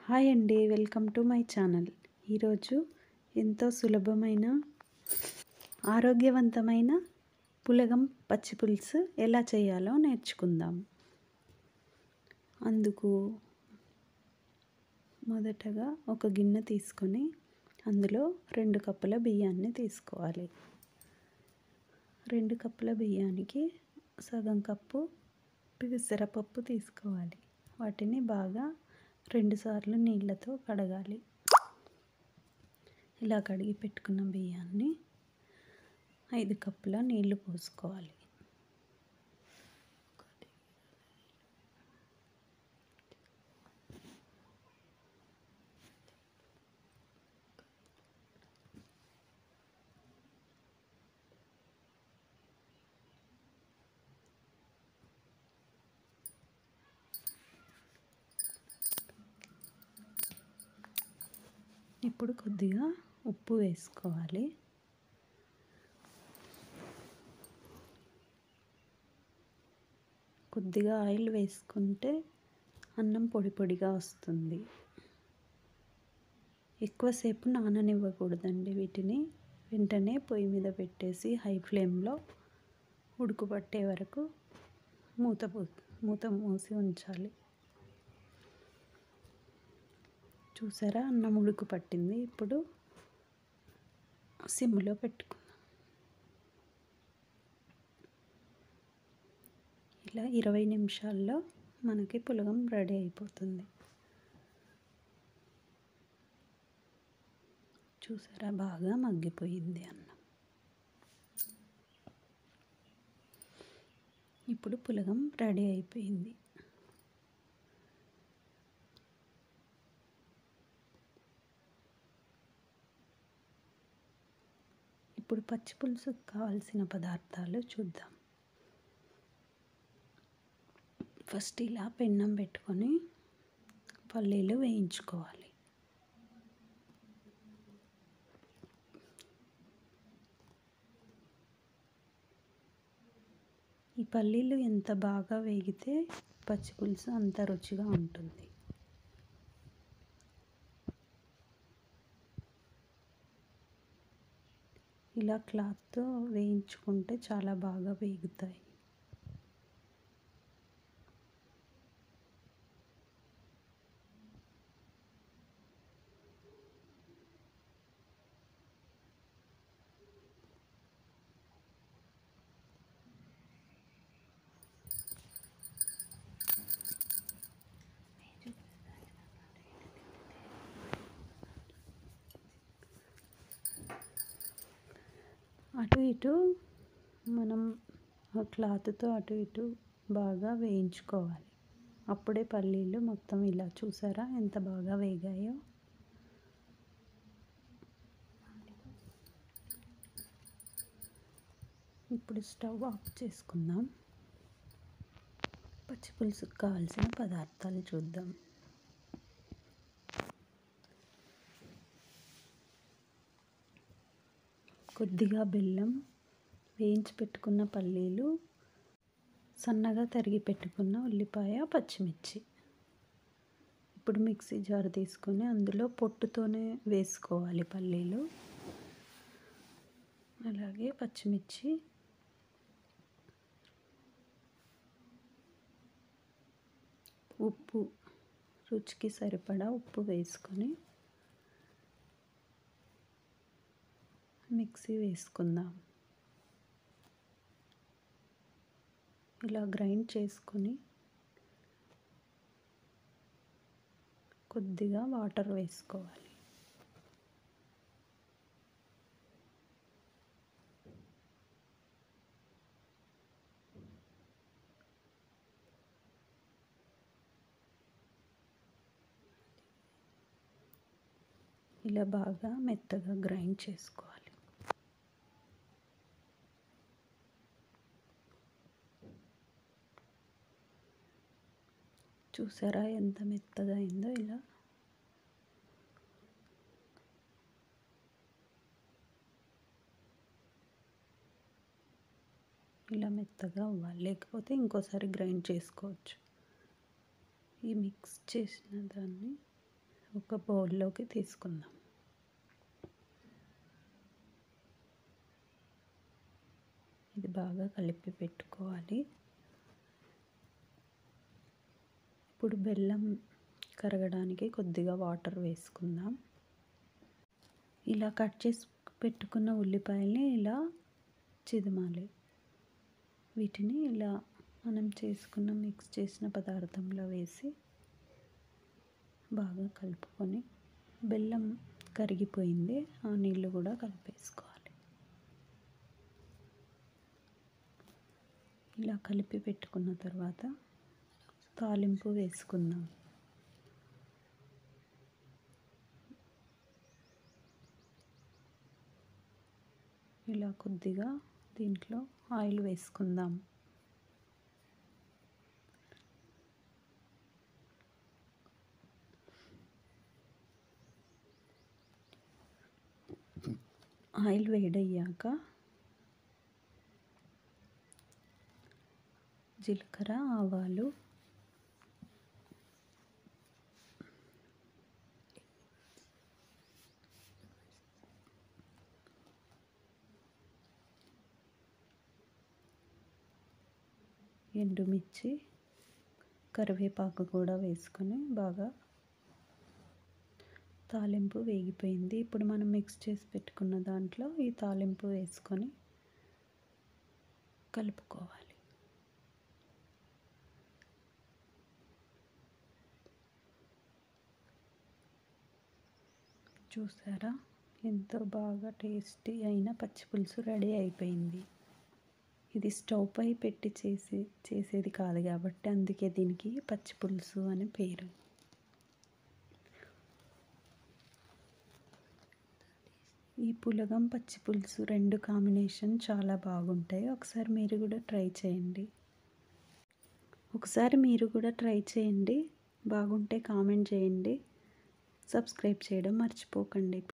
hi అండి welcome to my channel ఈరోజు ఎంతో సులభమైన ఆరోగ్యవంతమైన పులగం పచ్చి పులుసు ఎలా చేయాలో నేర్చుకుందాం అందుకు మొదటగా ఒక గిన్నె తీసుకొని అందులో రెండు కప్పుల బియ్యాన్ని తీసుకోవాలి రెండు కప్పుల బియ్యానికి సగం కప్పు పెసరపప్పు తీసుకోవాలి వాటిని బాగా రెండుసార్లు నీళ్ళతో కడగాలి ఇలా కడిగి పెట్టుకున్న బియ్యాన్ని ఐదు కప్పుల నీళ్లు పోసుకోవాలి ఇప్పుడు కొద్దిగా ఉప్పు వేసుకోవాలి కొద్దిగా ఆయిల్ వేసుకుంటే అన్నం పొడి పొడిగా వస్తుంది ఎక్కువసేపు నాననివ్వకూడదండి వీటిని వెంటనే పొయ్యి మీద పెట్టేసి హై ఫ్లేమ్లో ఉడుకుపట్టే వరకు మూత మూత మూసి ఉంచాలి చూసారా అన్నం ఉడుకు పట్టింది ఇప్పుడు సిమ్లో పెట్టుకుందాం ఇలా ఇరవై నిమిషాల్లో మనకి పులగం రెడీ అయిపోతుంది చూసారా బాగా మగ్గిపోయింది అన్నం ఇప్పుడు పులగం రెడీ అయిపోయింది ఇప్పుడు పచ్చి పులుసుకు కావాల్సిన పదార్థాలు చూద్దాం ఫస్ట్ ఇలా పెన్నం పెట్టుకొని పల్లీలు వేయించుకోవాలి ఈ పల్లీలు ఎంత బాగా వేగితే పచ్చి పులుసు అంత రుచిగా ఉంటుంది ఇలా క్లాత్తో వేయించుకుంటే చాలా బాగా వేగుతాయి అటు ఇటు మనం ఆ క్లాత్తో అటు ఇటు బాగా వేయించుకోవాలి అప్పుడే పల్లీలు మొత్తం ఇలా చూసారా ఎంత బాగా వేగాయో ఇప్పుడు స్టవ్ ఆఫ్ చేసుకుందాం పచ్చి పులుసుకు కావాల్సిన పదార్థాలు చూద్దాం కొద్దిగా బెల్లం వేయించి పెట్టుకున్న పల్లీలు సన్నగా తరిగి పెట్టుకున్న ఉల్లిపాయ పచ్చిమిర్చి ఇప్పుడు మిక్సీ జార్ తీసుకొని అందులో పొట్టుతోనే వేసుకోవాలి పల్లీలు అలాగే పచ్చిమిర్చి ఉప్పు రుచికి సరిపడా ఉప్పు వేసుకొని మిక్సీ వేసుకుందాం ఇలా గ్రైండ్ చేసుకొని కొద్దిగా వాటర్ వేసుకోవాలి ఇలా బాగా మెత్తగా గ్రైండ్ చేసుకోవాలి చూసారా ఎంత మెత్తగా అయిందో ఇలా ఇలా మెత్తగా అవ్వాలి లేకపోతే ఇంకోసారి గ్రైండ్ చేసుకోవచ్చు ఈ మిక్స్ చేసిన దాన్ని ఒక బౌల్లోకి తీసుకుందాం ఇది బాగా కలిపి పెట్టుకోవాలి ఇప్పుడు బెల్లం కరగడానికి కొద్దిగా వాటర్ వేసుకుందాం ఇలా కట్ చేసి పెట్టుకున్న ఉల్లిపాయల్ని ఇలా చిదమాలి వీటిని ఇలా మనం చేసుకున్న మిక్స్ చేసిన పదార్థంలో వేసి బాగా కలుపుకొని బెల్లం కరిగిపోయింది ఆ నీళ్ళు కూడా కలిపేసుకోవాలి ఇలా కలిపి పెట్టుకున్న తర్వాత తాలింపు వేసుకుందాం ఇలా కొద్దిగా దీంట్లో ఆయిల్ వేసుకుందాం ఆయిల్ వేడయ్యాక జీలకర్ర ఆవాలు ఎండుమిర్చి కరివేపాకు కూడా వేసుకొని బాగా తాలింపు వేగిపోయింది ఇప్పుడు మనం మిక్స్ చేసి పెట్టుకున్న దాంట్లో ఈ తాలింపు వేసుకొని కలుపుకోవాలి చూసారా ఎంతో బాగా టేస్టీ అయిన పచ్చి పులుసు రెడీ అయిపోయింది ఇది స్టవ్ పై పెట్టి చేసి చేసేది కాదు కాబట్టి అందుకే దీనికి పచ్చి పులుసు అని పేరు ఈ పులగం పచ్చి పులుసు రెండు కాంబినేషన్ చాలా బాగుంటాయి ఒకసారి మీరు కూడా ట్రై చేయండి ఒకసారి మీరు కూడా ట్రై చేయండి బాగుంటే కామెంట్ చేయండి సబ్స్క్రైబ్ చేయడం మర్చిపోకండి